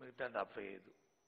మిగతా డెబ్బై ఐదు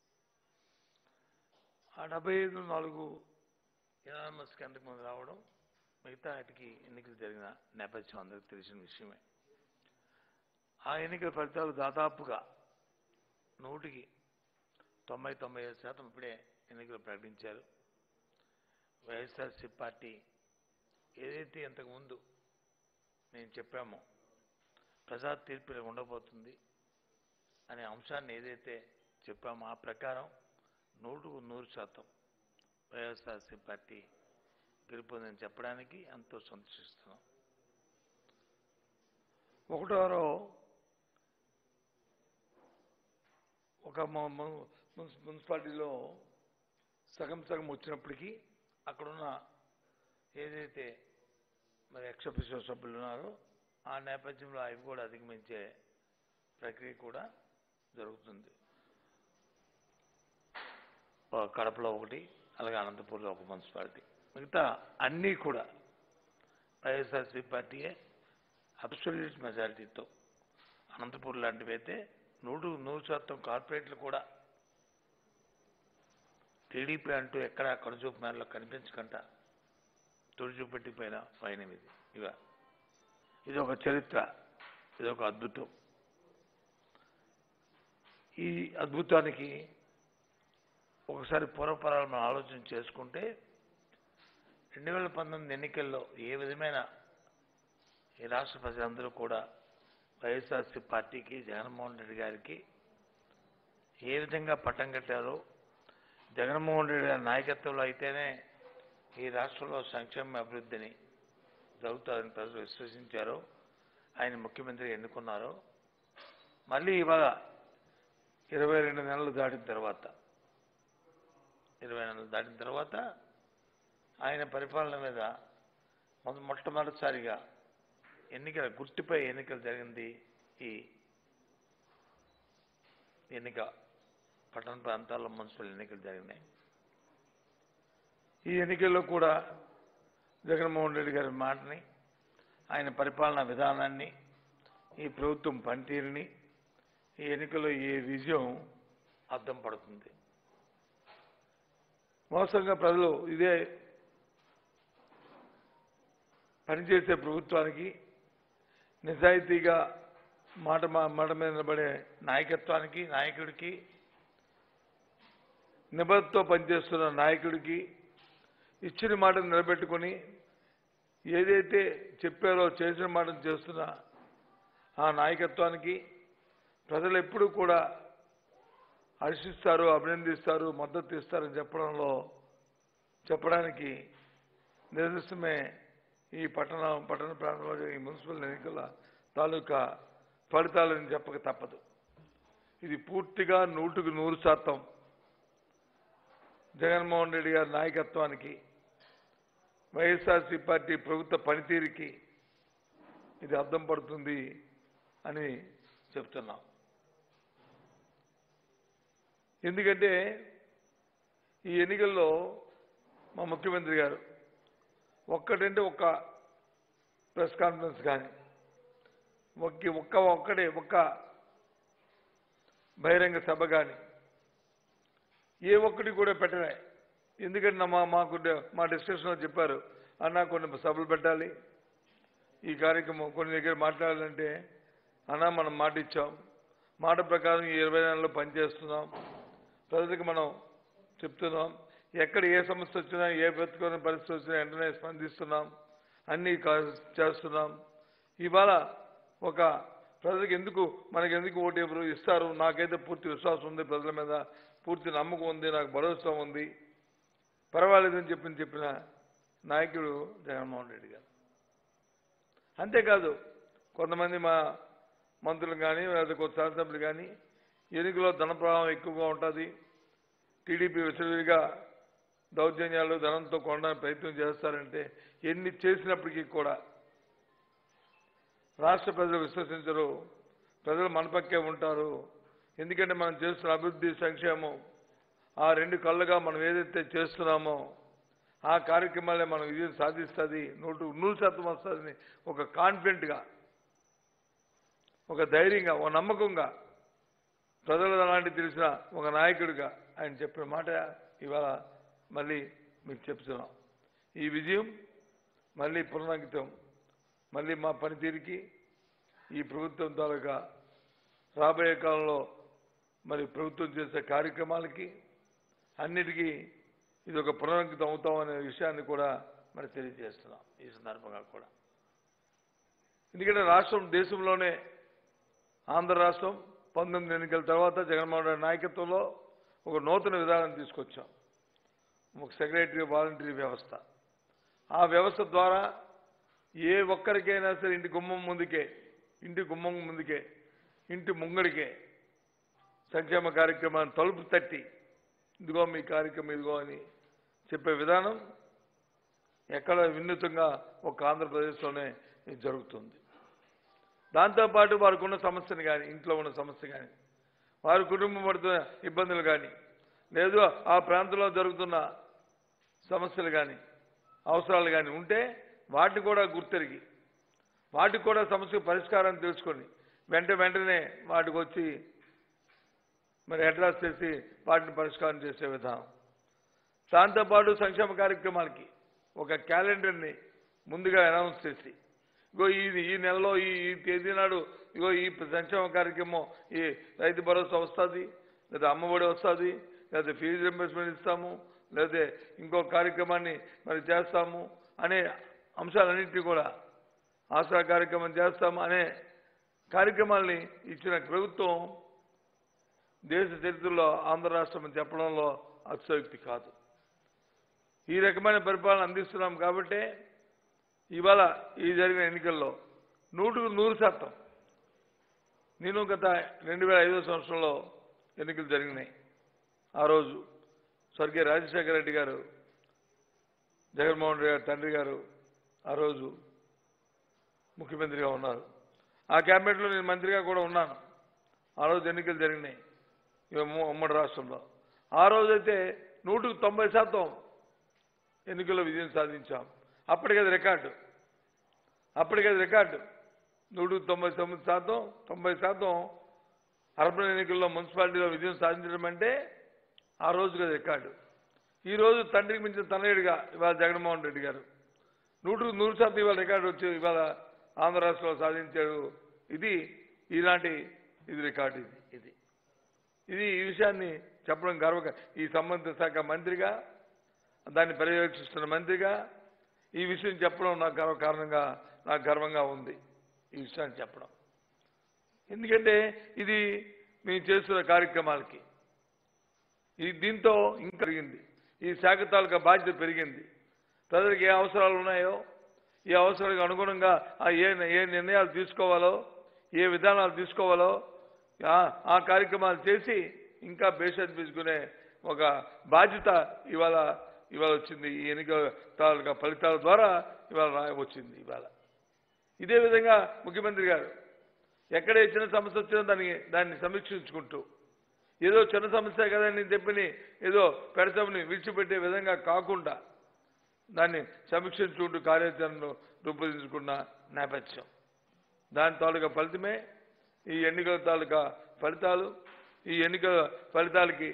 ఆ డెబ్బై ఐదు నాలుగు ఎనానమస్ కిందకి ముందు రావడం మిగతా వాటికి ఎన్నికలు జరిగిన నేపథ్యం అందరికీ తెలిసిన విషయమే ఆ ఎన్నికల ఫలితాలు దాదాపుగా నూటికి తొంభై తొంభై ఐదు శాతం ఇప్పుడే ఎన్నికలు ప్రకటించారు వైఎస్ఆర్సీ పార్టీ ఏదైతే ఇంతకుముందు మేము చెప్పామో ప్రజా తీర్పు ఇలా ఉండబోతుంది అనే అంశాన్ని ఏదైతే చెప్పామో ఆ ప్రకారం నూటుకు నూరు శాతం వైఎస్ఆర్సీ పార్టీ గెలుపొందని చెప్పడానికి ఎంతో సంతోషిస్తున్నాం ఒకటోరో ఒక మ- మ- మున్సి- మున్సిపాలిటీలో సగం సగం వచ్చినప్పటికీ అక్కడున్న ఏదైతే మరి ఎక్సఫిషియల్ సభ్యులు ఉన్నారో ఆ నేపథ్యంలో అవి కూడా అధిగమించే ప్రక్రియ కూడా జరుగుతుంది ఓ కడపలో ఒకటి అలాగే అనంతపూర్లో ఒక మున్సిపాలిటీ మిగతా అన్నీ కూడా వైఎస్ఆర్సీ పార్టీయే అబ్సల్యూట్ మెజారిటీతో అనంతపూర్ లాంటివి అయితే నూరు నూరు శాతం కార్పొరేట్లు కూడా టీడీపీ అంటూ ఎక్కడ కనుచూపు మేరలో కనిపించకుండా తుడిచిపెట్టిపోయిన పైన ఇది ఇక ఇది ఒక చరిత్ర ఇది ఒక అద్భుతం ఈ అద్భుతానికి ఒకసారి పూర్వపరాలు మనం ఆలోచన చేసుకుంటే రెండు వేల పంతొమ్మిది ఎన్నికల్లో ఏ విధమైన ఈ రాష్ట్ర ప్రజలందరూ కూడా వైఎస్ఆర్సీ పార్టీకి జగన్మోహన్ రెడ్డి గారికి ఏ విధంగా పట్టం కట్టారో జగన్మోహన్ రెడ్డి గారి నాయకత్వంలో అయితేనే ఈ రాష్ట్రంలో సంక్షేమ అభివృద్ధిని జరుగుతుందని ప్రజలు విశ్వసించారో ఆయన ముఖ్యమంత్రి ఎన్నుకున్నారో మళ్ళీ ఇవాళ ఇరవై రెండు నెలలు దాటిన తర్వాత ఇరవై నెలలు దాటిన తర్వాత ఆయన పరిపాలన మీద మొద మొట్టమొదటిసారిగా ఎన్నికల గుర్తుపై ఎన్నికలు జరిగింది ఈ ఎన్నిక పట్టణ ప్రాంతాల్లో మున్సిపల్ ఎన్నికలు జరిగినాయి ఈ ఎన్నికల్లో కూడా జగన్మోహన్ రెడ్డి గారి మాటని ఆయన పరిపాలనా విధానాన్ని ఈ ప్రభుత్వం పనితీరుని ఈ ఎన్నికల్లో ఈ విజయం అర్థం పడుతుంది మోసంగా ప్రజలు ఇదే పనిచేసే ప్రభుత్వానికి నిజాయితీగా మాట మా- మాట మీద నిలబడే నాయకత్వానికి నాయకుడికి నిబద్ధతో పనిచేస్తున్న నాయకుడికి ఇచ్చిన మాటను నిలబెట్టుకొని ఏదైతే చెప్పారో చేసిన మాటను చేస్తున్న ఆ నాయకత్వానికి ప్రజలు ఎప్పుడూ కూడా హర్షిస్తారు అభినందిస్తారు మద్దతు ఇస్తారని చెప్పడంలో చెప్పడానికి నిదర్శనమే ఈ పట్టణ పట్టణ ప్రాంతంలో జరిగే ఈ మున్సిపల్ ఎన్నికల తాలూకా ఫలితాలని చెప్పక తప్పదు ఇది పూర్తిగా నూటికి నూరు శాతం జగన్మోహన్ రెడ్డి గారి నాయకత్వానికి వైఎస్ఆర్సీ పార్టీ ప్రభుత్వ పనితీరుకి ఇది అర్థం పడుతుంది అని చెప్తున్నాం ఎందుకంటే ఈ ఎన్నికల్లో మా ముఖ్యమంత్రి గారు ఒక్కటంటే ఒక్క ప్రెస్ కాన్ఫరెన్స్ కానీ ఒక్క ఒక్క ఒక్కడే ఒక్క బహిరంగ సభ కానీ ఏ ఒక్కటి కూడా పెట్టలే ఎందుకంటే నా- మా మాకు డ- మా డిస్కషన్లో చెప్పారు అన్న కొన్ని సభలు పెట్టాలి ఈ కార్యక్రమం కొన్ని దగ్గర మాట్లాడాలంటే అన్న మనం మాట ఇచ్చాం మాట ప్రకారం ఈ ఇరవై నెలల్లో పనిచేస్తున్నాం ప్రజలకు మనం చెప్తున్నాం ఎక్కడ ఏ సమస్య వచ్చినా ఏ బ్రతుకునే పరిస్థితి వచ్చినా వెంటనే స్పందిస్తున్నాం అన్నీ కా- చేస్తున్నాం ఇవాళ ఒక ప్రజలకు ఎందుకు మనకి ఎందుకు ఓటు ఎవరు ఇస్తారు నాకైతే పూర్తి విశ్వాసం ఉంది ప్రజల మీద పూర్తి నమ్మకం ఉంది నాకు భరోసా ఉంది పర్వాలేదని చెప్పి చెప్పిన నాయకుడు జగన్మోహన్ రెడ్డి గారు అంతేకాదు కొంతమంది మా మంత్రులు కానీ లేదా కొంత శాసనసభ్యులు కానీ ఎన్నికలో ధన ప్రవాహం ఎక్కువగా ఉంటుంది టీడీపీ విసవిడిగా దౌర్జన్యాలు ధనంతో కొనడానికి ప్రయత్నం చేస్తారంటే ఎన్ని చేసినప్పటికీ కూడా రాష్ట్ర ప్రజలు విశ్వసించరు ప్రజలు మన పక్కే ఉంటారు ఎందుకంటే మనం చేస్తున్న అభివృద్ధి సంక్షేమం ఆ రెండు కళ్ళుగా మనం ఏదైతే చేస్తున్నామో ఆ కార్యక్రమాలే మనం విజయం సాధిస్తుంది నూటు నూరు శాతం వస్తుందని ఒక కాన్ఫిడెంట్గా ఒక ధైర్యంగా ఒక నమ్మకంగా ప్రజలు అలాంటి తెలిసిన ఒక నాయకుడిగా ఆయన చెప్పిన మాట ఇవాళ మళ్ళీ మీకు చెప్తున్నాం ఈ విజయం మళ్ళీ పునరంకితం మళ్ళీ మా పనితీరుకి ఈ ప్రభుత్వం తాలూకా రాబోయే కాలంలో మరి ప్రభుత్వం చేసే కార్యక్రమాలకి అన్నిటికీ ఇది ఒక పునరంకితం అవుతామనే విషయాన్ని కూడా మరి తెలియజేస్తున్నాం ఈ సందర్భంగా కూడా ఎందుకంటే రాష్ట్రం దేశంలోనే ఆంధ్ర రాష్ట్రం పంతొమ్మిది ఎన్నికల తర్వాత జగన్మోహన్ రెడ్డి నాయకత్వంలో ఒక నూతన విధానం తీసుకొచ్చాం ఒక సెక్రటరీ వాలంటరీ వ్యవస్థ ఆ వ్యవస్థ ద్వారా ఏ ఒక్కరికైనా సరే ఇంటి గుమ్మం ముందుకే ఇంటి గుమ్మం ముందుకే ఇంటి ముంగడికే సంక్షేమ కార్యక్రమాన్ని తలుపు తట్టి ఇదిగో మీ కార్యక్రమం ఇదిగో అని చెప్పే విధానం ఎక్కడ వినూతంగా ఒక ఆంధ్రప్రదేశ్లోనే ఇది జరుగుతుంది దాంతోపాటు వారికి ఉన్న సమస్యను కానీ ఇంట్లో ఉన్న సమస్య కానీ వారి కుటుంబం పడుతున్న ఇబ్బందులు కానీ లేదు ఆ ప్రాంతంలో జరుగుతున్న సమస్యలు కానీ అవసరాలు కానీ ఉంటే వాటిని కూడా గుర్తెరిగి వాటికి కూడా సమస్య పరిష్కారం తెలుసుకొని వెంట వెంటనే వాటికి వచ్చి మరి అడ్రస్ చేసి వాటిని పరిష్కారం చేసే విధానం దాంతోపాటు సంక్షేమ కార్యక్రమాలకి ఒక క్యాలెండర్ని ముందుగా అనౌన్స్ చేసి ఇగో ఈ ఈ నెలలో ఈ ఈ తేదీ నాడు ఇగో ఈ సంక్షేమ కార్యక్రమం ఈ రైతు భరోసా వస్తుంది లేదా అమ్మఒడి వస్తుంది లేదా ఫీజు రింబర్స్మెంట్ ఇస్తాము లేదా ఇంకో కార్యక్రమాన్ని మరి చేస్తాము అనే అంశాలన్నింటినీ కూడా ఆశా కార్యక్రమం చేస్తాము అనే కార్యక్రమాల్ని ఇచ్చిన ప్రభుత్వం దేశ చరిత్రలో ఆంధ్ర రాష్ట్రం అని చెప్పడంలో అతిశయోక్తి కాదు ఈ రకమైన పరిపాలన అందిస్తున్నాం కాబట్టే ఇవాళ ఈ జరిగిన ఎన్నికల్లో నూటుకు నూరు శాతం నేను గత రెండు వేల ఐదో సంవత్సరంలో ఎన్నికలు జరిగినాయి ఆ రోజు స్వర్గీయ రాజశేఖర రెడ్డి గారు జగన్మోహన్ రెడ్డి గారు తండ్రి గారు ఆ రోజు ముఖ్యమంత్రిగా ఉన్నారు ఆ క్యాబినెట్లో నేను మంత్రిగా కూడా ఉన్నాను ఆ రోజు ఎన్నికలు జరిగినాయి ఇక ఉమ్మ- ఉమ్మడి రాష్ట్రంలో ఆ రోజైతే నూటికి తొంభై శాతం ఎన్నికల్లో విజయం సాధించాం అప్పటికది రికార్డు అప్పటికది రికార్డు నూటికి తొంభై తొమ్మిది శాతం తొంభై శాతం అర్బన్ ఎన్నికల్లో మున్సిపాలిటీలో విజయం సాధించడం అంటే ఆ రోజుకి అది రికార్డు ఈ రోజు తండ్రికి మించిన తనయుడిగా ఇవాళ జగన్మోహన్ రెడ్డి గారు నూటికి నూరు శాతం ఇవాళ రికార్డు వచ్చి ఇవాళ ఆంధ్ర రాష్ట్రంలో సాధించాడు ఇది ఈనాటి ఇది రికార్డు ఇది ఇది ఇది ఈ విషయాన్ని చెప్పడం గర్వ ఈ సంబంధిత శాఖ మంత్రిగా దాన్ని పర్యవేక్షిస్తున్న మంత్రిగా ఈ విషయం చెప్పడం నాకు గర్వ కారణంగా నాకు గర్వంగా ఉంది ఈ విషయాన్ని చెప్పడం ఎందుకంటే ఇది మేము చేస్తున్న కార్యక్రమాలకి ఈ దీంతో ఇంకా పెరిగింది ఈ శాఖ తాలూకా బాధ్యత పెరిగింది ప్రజలకు ఏ అవసరాలు ఉన్నాయో ఈ అవసరాలకు అనుగుణంగా ఆ ఏ ఏ నిర్ణయాలు తీసుకోవాలో ఏ విధానాలు తీసుకోవాలో ఆ- ఆ కార్యక్రమాలు చేసి ఇంకా బేషత్ తీసుకునే ఒక బాధ్యత ఇవాళ ఇవాళ వచ్చింది ఈ ఎన్నికల తాలూకా ఫలితాల ద్వారా ఇవాళ రా వచ్చింది ఇవాళ ఇదే విధంగా ముఖ్యమంత్రి గారు ఎక్కడ ఏ చిన్న సమస్య వచ్చినా దాన్ని దాన్ని సమీక్షించుకుంటూ ఏదో చిన్న సమస్య కదని చెప్పని ఏదో పెడతామని విడిచిపెట్టే విధంగా కాకుండా దాన్ని సమీక్షించుకుంటూ కార్యాచరణను రూపొందించుకున్న నేపథ్యం దాని తాలూకా ఫలితమే ఈ ఎన్నికల తాలూకా ఫలితాలు ఈ ఎన్నికల ఫలితాలకి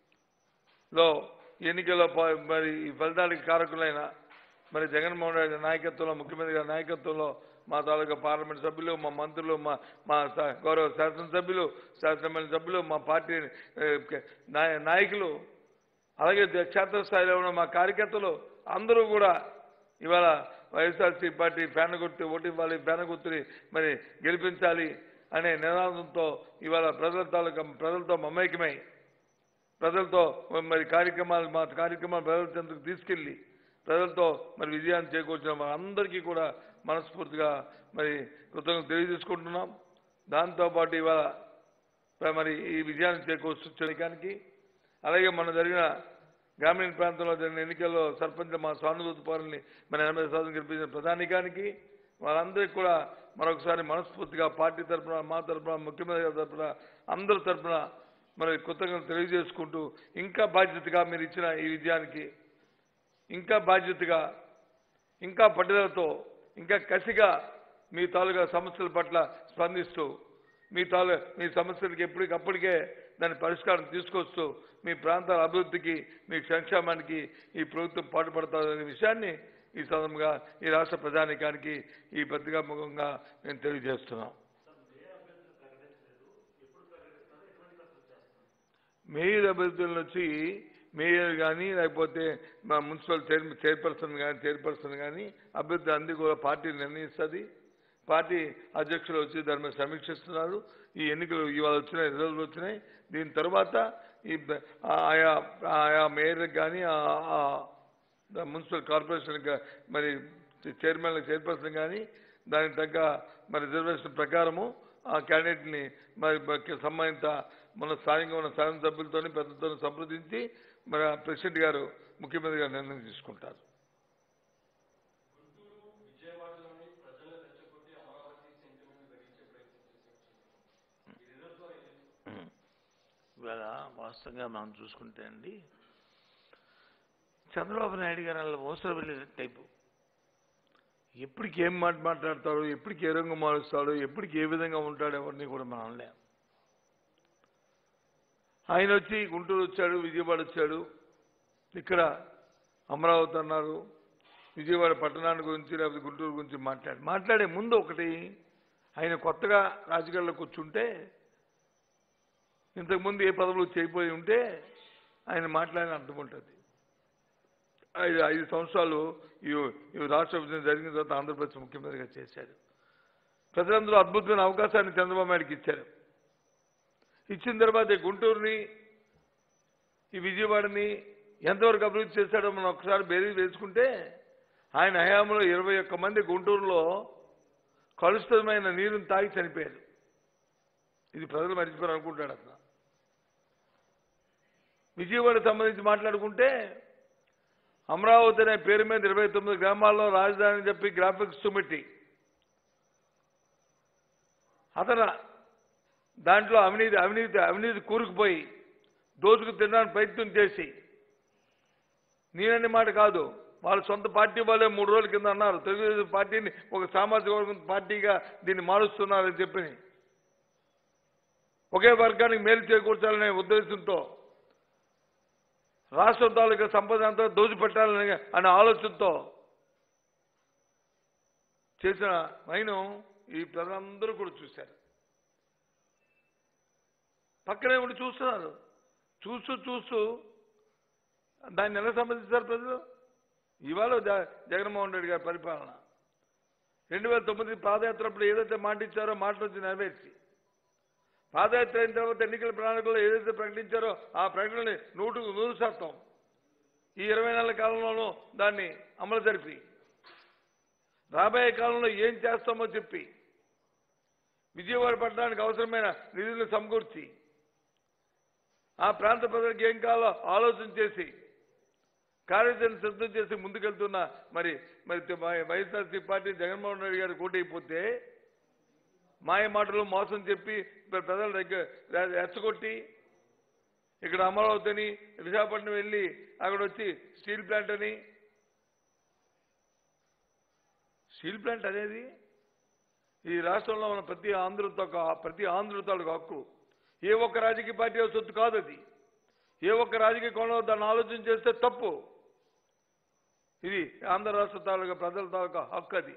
లో ఎన్నికల ప- మరి ఈ ఫలితాలకి కారకులైన మరి జగన్మోహన్ రెడ్డి నాయకత్వంలో ముఖ్యమంత్రి గారి నాయకత్వంలో మా తాలూకా పార్లమెంట్ సభ్యులు మా మంత్రులు మా మా స- గౌరవ శాసనసభ్యులు శాసనమండలి సభ్యులు మా పార్టీ ఏ, క- నాయ- నాయకులు అలాగే దే- క్షేత్రస్థాయిలో ఉన్న మా కార్యకర్తలు అందరూ కూడా ఇవాళ వైఎస్ఆర్సీ పార్టీ ఫ్యాన్ గుర్తు ఓటు ఇవ్వాలి ఫ్యాన్ గుర్తుని మరి గెలిపించాలి అనే నినాదంతో ఇవాళ ప్రజల తాలూకా ప్రజలతో మమేకమై ప్రజలతో మరి కార్యక్రమాలు మా కార్యక్రమాలు ప్రజల చెంతకు తీసుకెళ్లి ప్రజలతో మరి విజయాన్ని చేకూర్చిన మనందరికీ కూడా మనస్ఫూర్తిగా మరి కృతజ్ఞతలు తెలియజేసుకుంటున్నాం దాంతోపాటు ఇవాళ ప్ర- మరి ఈ విజయాన్ని చేకూర్చడానికి అలాగే మన జరిగిన గ్రామీణ ప్రాంతంలో జరిగిన ఎన్నికల్లో సర్పంచ్ మా సానుభూతి పౌరుల్ని మన ఎనభై శాతం గెలిపించిన ప్రధానికానికి వాళ్ళందరికీ కూడా మరొకసారి మనస్ఫూర్తిగా పార్టీ తరఫున మా తరఫున ముఖ్యమంత్రి గారి తరఫున అందరి తరఫున మరి కృతజ్ఞతలు తెలియజేసుకుంటూ ఇంకా బాధ్యతగా మీరు ఇచ్చిన ఈ విజయానికి ఇంకా బాధ్యతగా ఇంకా పట్టుదలతో ఇంకా కసిగా మీ తాలూకా సమస్యల పట్ల స్పందిస్తూ మీ తాలూ మీ సమస్యలకి ఎప్పటికప్పటికే దాని పరిష్కారం తీసుకొస్తూ మీ ప్రాంతాల అభివృద్ధికి మీ సంక్షేమానికి ఈ ప్రభుత్వం పాటుపడుతుందనే విషయాన్ని ఈ సందర్భంగా ఈ రాష్ట్ర ప్రజానికానికి ఈ పత్రికాముఖంగా నేను తెలియజేస్తున్నాం మేయర్ అభ్యర్థులను వచ్చి మేయర్ కానీ లేకపోతే మా మున్సిపల్ చైర్ చైర్పర్సన్ కానీ చైర్పర్సన్ కానీ అభ్యర్థి అన్ని కూడా పార్టీ నిర్ణయిస్తుంది పార్టీ అధ్యక్షులు వచ్చి దాని మీద సమీక్షిస్తున్నారు ఈ ఎన్నికలు ఇవాళ వచ్చినాయి రిజల్ట్ వచ్చినాయి దీని తర్వాత ఈ బ- ఆయా ఆయా మేయర్కి కానీ ఆ- ఆ మున్సిపల్ కార్పొరేషన్ మరి చైర్మన్ చైర్పర్సన్ కానీ దానికి తగ్గ మరి రిజర్వేషన్ ప్రకారము ఆ క్యాండిడేట్ని మరి బ- సంబంధిత మన స్థానికంగా ఉన్న శాసనసభ్యులతో పెద్దలతో సంప్రదించి మరి ఆ ప్రెసిడెంట్ గారు ముఖ్యమంత్రి గారు నిర్ణయం తీసుకుంటారు ఇవాళ వాస్తవంగా మనం చూసుకుంటే అండి చంద్రబాబు నాయుడు గారు అలా మోసలు వెళ్ళే టైపు ఎప్పటికి ఏం మాట మాట్లాడతాడో ఎప్పటికి ఏ రంగు మారుస్తాడో ఎప్పటికి ఏ విధంగా ఉంటాడో ఎవరిని కూడా మనం అనలేం ఆయన వచ్చి గుంటూరు వచ్చాడు విజయవాడ వచ్చాడు ఇక్కడ అమరావతి అన్నారు విజయవాడ పట్టణాన్ని గురించి లేకపోతే గుంటూరు గురించి మాట్లాడి మాట్లాడే ముందు ఒకటి ఆయన కొత్తగా రాజకీయాల్లోకి కూర్చుంటే ఇంతకుముందు ఏ పదవులు చేయిపోయి ఉంటే ఆయన మాట్లాడిన అర్థం ఉంటుంది ఐదు ఐదు సంవత్సరాలు ఈ ఈ రాష్ట్ర విభజన జరిగిన తర్వాత ఆంధ్రప్రదేశ్ ముఖ్యమంత్రిగా చేశారు ప్రజలందరూ అద్భుతమైన అవకాశాన్ని చంద్రబాబు నాయుడుకి ఇచ్చారు ఇచ్చిన తర్వాత ఈ గుంటూరుని ఈ విజయవాడని ఎంతవరకు అభివృద్ధి చేశాడో మనం ఒకసారి బేరీ వేసుకుంటే ఆయన హయాంలో ఇరవై ఒక్క మంది గుంటూరులో కలుషితమైన నీరుని తాగి చనిపోయారు ఇది ప్రజలు మర్చిపోయారు అనుకుంటాడు అతను విజయవాడ సంబంధించి మాట్లాడుకుంటే అమరావతి అనే పేరు మీద ఇరవై తొమ్మిది గ్రామాల్లో రాజధాని చెప్పి గ్రాఫిక్స్ చుమిట్టి అతను దాంట్లో అవినీతి అవినీతి అవినీతి కూరుకుపోయి దోచుకు తినడానికి ప్రయత్నం చేసి నేననే మాట కాదు వాళ్ళ సొంత పార్టీ వాళ్ళే మూడు రోజుల కింద అన్నారు తెలుగుదేశం పార్టీని ఒక సామాజిక వర్గం పార్టీగా దీన్ని మారుస్తున్నారని చెప్పి ఒకే వర్గానికి మేలు చేకూర్చాలనే ఉద్దేశంతో రాష్ట్రం తాలూకా సంపద అంతా దోచిపెట్టాలని అనే ఆలోచనతో చేసిన వైనం ఈ ప్రజలందరూ కూడా చూశారు పక్కనే ఉండి చూస్తున్నారు చూస్తూ చూస్తూ దాన్ని ఎలా సంబంధిస్తారు ప్రజలు ఇవాళ జ- జగన్మోహన్ రెడ్డి గారి పరిపాలన రెండు వేల తొమ్మిది పాదయాత్ర అప్పుడు ఏదైతే మాట ఇచ్చారో మాటలు వచ్చి నెరవేర్చి పాదయాత్ర అయిన తర్వాత ఎన్నికల ప్రణాళికలో ఏదైతే ప్రకటించారో ఆ ప్రకటనని నూటుకు నూరు శాతం ఈ ఇరవై నెలల కాలంలోనూ దాన్ని అమలు జరిపి రాబోయే కాలంలో ఏం చేస్తామో చెప్పి విజయవాడ పట్టణానికి అవసరమైన నిధులను సమకూర్చి ఆ ప్రాంత ప్రజలకు ఏం కావాలో ఆలోచన చేసి కార్యాచరణ సిద్ధం చేసి ముందుకెళ్తున్న మరి మరి వై- వైఎస్ఆర్సీ పార్టీ జగన్మోహన్ రెడ్డి గారు కోటైపోతే మాయ మాటలు మోసం చెప్పి ప్ర- ప్రజల దగ్గర రె- రెచ్చగొట్టి ఇక్కడ అమరావతి అని విశాఖపట్నం వెళ్ళి అక్కడ వచ్చి స్టీల్ ప్లాంట్ అని స్టీల్ ప్లాంట్ అనేది ఈ రాష్ట్రంలో ఉన్న ప్రతి ఆంధ్రుతో ప్రతి ఆంధ్రుతాలకు హక్కు ఏ ఒక్క రాజకీయ పార్టీ సొత్తు కాదు అది ఏ ఒక్క రాజకీయ కోణంలో దాన్ని ఆలోచన చేస్తే తప్పు ఇది ఆంధ్ర రాష్ట్ర తాలూకా ప్రజల తాలూకా హక్కు అది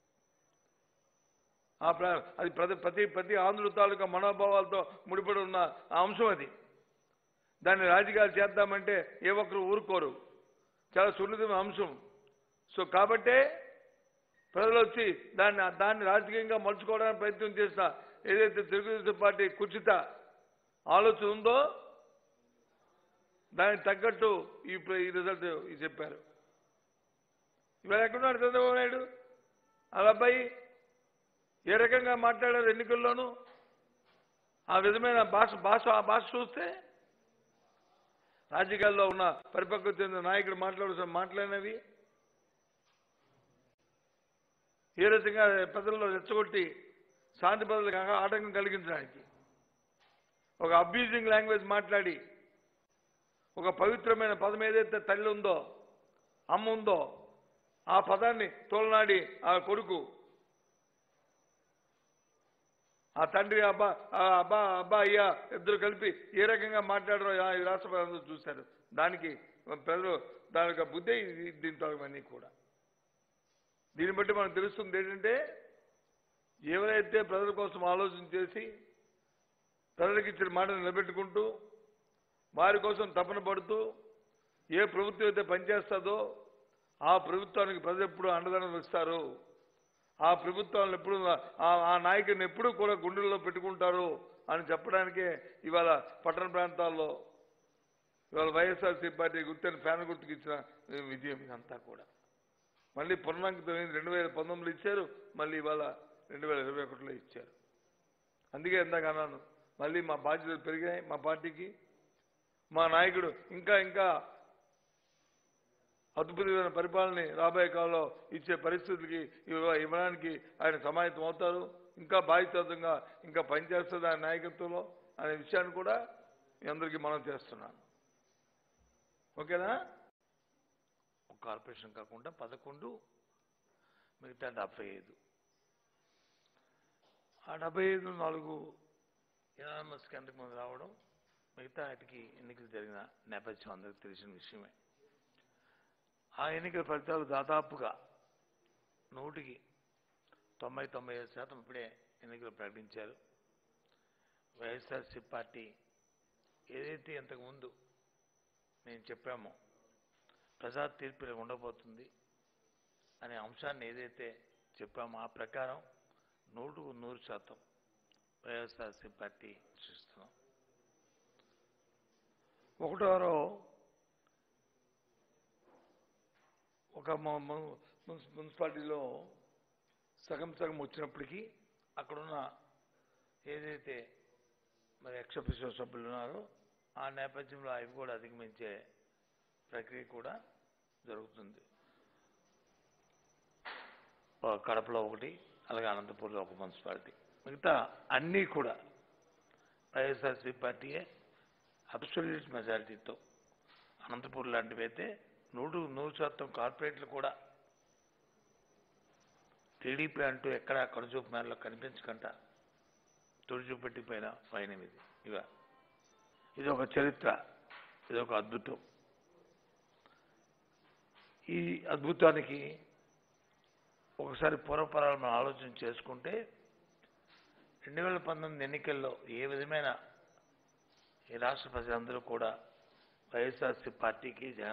ఆ ప్ర- అది ప్రతి ప్రతి ప్రతి ఆంధ్రుల తాలూకా మనోభావాలతో ముడిపడి ఉన్న ఆ అంశం అది దాన్ని రాజకీయాలు చేద్దామంటే ఏ ఒక్కరు ఊరుకోరు చాలా సున్నితమైన అంశం సో కాబట్టే ప్రజలు వచ్చి దాన్ని దాన్ని రాజకీయంగా మలుచుకోవడానికి ప్రయత్నం చేసిన ఏదైతే తెలుగుదేశం పార్టీ కుచిత ఆలోచన ఉందో దానికి తగ్గట్టు ఈ ప్ర- ఈ రిజల్ట్ ఇది చెప్పారు ఇవాళ ఎక్కడున్నాడు చంద్రబాబు నాయుడు వాళ్ళ అబ్బాయి ఏ రకంగా మాట్లాడారు ఎన్నికల్లోనూ ఆ విధమైన భాష భాష ఆ భాష చూస్తే రాజకీయాల్లో ఉన్న పరిపక్వత చెందిన నాయకుడు మాట్లాడాల్సిన మాట్లాడినవి ఏ రకంగా ప్రజల్లో రెచ్చగొట్టి శాంతి భద్రతలకు ఆట- ఆటంకం కలిగించడానికి ఒక అబ్యూజింగ్ లాంగ్వేజ్ మాట్లాడి ఒక పవిత్రమైన పదం ఏదైతే తల్లి ఉందో అమ్మ ఉందో ఆ పదాన్ని తోలనాడి ఆ కొడుకు ఆ తండ్రి అబ్బా ఆ అబ్బా అబ్బా అయ్యా ఇద్దరు కలిపి ఏ రకంగా మాట్లాడరో ఆ ఈ రాష్ట్ర ప్రజలందరూ చూశారు దానికి ప్రజలు దాని యొక్క బుద్ధి ఇది- దీంతో ఇవన్నీ కూడా దీన్ని బట్టి మనకు తెలుస్తుంది ఏంటంటే ఎవరైతే ప్రజల కోసం ఆలోచన చేసి ప్రజలకు ఇచ్చిన మాట నిలబెట్టుకుంటూ వారి కోసం తపన పడుతూ ఏ ప్రభుత్వం అయితే పనిచేస్తుందో ఆ ప్రభుత్వానికి ప్రజలు ఎప్పుడు అండదండలు ఇస్తారు ఆ ప్రభుత్వాలను ఎప్పుడు ఆ- ఆ నాయకుడిని ఎప్పుడూ కూడా గుండెల్లో పెట్టుకుంటారు అని చెప్పడానికే ఇవాళ పట్టణ ప్రాంతాల్లో ఇవాళ వైఎస్ఆర్సీ పార్టీ గుర్తని ఫ్యాన్ గుర్తుకు ఇచ్చిన విజయం ఇదంతా కూడా మళ్ళీ పునరాంకితం రెండు వేల పంతొమ్మిదిలో ఇచ్చారు మళ్ళీ ఇవాళ రెండు వేల ఇరవై ఒకటిలో ఇచ్చారు అందుకే ఇందాక అన్నాను మళ్ళీ మా బాధ్యతలు పెరిగాయి మా పార్టీకి మా నాయకుడు ఇంకా ఇంకా అద్భుతమైన పరిపాలన రాబోయే కాలంలో ఇచ్చే పరిస్థితులకి ఇవ్వ- ఇవ్వడానికి ఆయన సమాయత్తం అవుతారు ఇంకా బాధ్యతంగా ఇంకా పనిచేస్తుంది ఆయన నాయకత్వంలో అనే విషయాన్ని కూడా మీ అందరికీ మనం చేస్తున్నాను ఓకేనా ఒక కార్పొరేషన్ కాకుండా పదకొండు మిగతా డెబ్బై ఐదు ఆ డెబ్బై ఐదు నాలుగు ఎనానమస్ కిందకి ముందు రావడం మిగతా వాటికి ఎన్నికలు జరిగిన నేపథ్యం అందరికీ తెలిసిన విషయమే ఆ ఎన్నికల ఫలితాలు దాదాపుగా నూటికి తొంభై తొంభై ఐదు శాతం ఇప్పుడే ఎన్నికలు ప్రకటించారు వైఎస్ఆర్సీ పార్టీ ఏదైతే ఇంతకుముందు మేము చెప్పామో ప్రజా తీర్పు ఇలా ఉండబోతుంది అనే అంశాన్ని ఏదైతే చెప్పామో ఆ ప్రకారం నూటుకు నూరు శాతం వైఎస్ఆర్సీ పార్టీ సృష్టిస్తున్నాం ఒకటోరో ఒక మ- మ- మున్సి- మున్సిపాలిటీలో సగం సగం వచ్చినప్పటికీ అక్కడున్న ఏదైతే మరి ఎక్సఫిషియల్ సభ్యులు ఉన్నారో ఆ నేపథ్యంలో అవి కూడా అధిగమించే ప్రక్రియ కూడా జరుగుతుంది ఆ కడపలో ఒకటి అలాగే అనంతపూర్లో ఒక మున్సిపాలిటీ మిగతా అన్నీ కూడా వైఎస్ఆర్సీ పార్టీయే అబ్సల్యూట్ మెజారిటీతో అనంతపూర్ లాంటివి అయితే నూరు నూరు శాతం కార్పొరేట్లు కూడా టీడీపీ అంటూ ఎక్కడ కడుచూపు మేరలో కనిపించకుండా తుడిచిపెట్టిపోయిన పైన ఇది ఇవ ఇది ఒక చరిత్ర ఇది ఒక అద్భుతం ఈ అద్భుతానికి ఒకసారి పూర్వపరాలు మనం ఆలోచన చేసుకుంటే రెండు వేల పంతొమ్మిది ఎన్నికల్లో ఏ విధమైన ఈ రాష్ట్ర ప్రజలందరూ కూడా వైఎస్ఆర్సీ పార్టీకి జన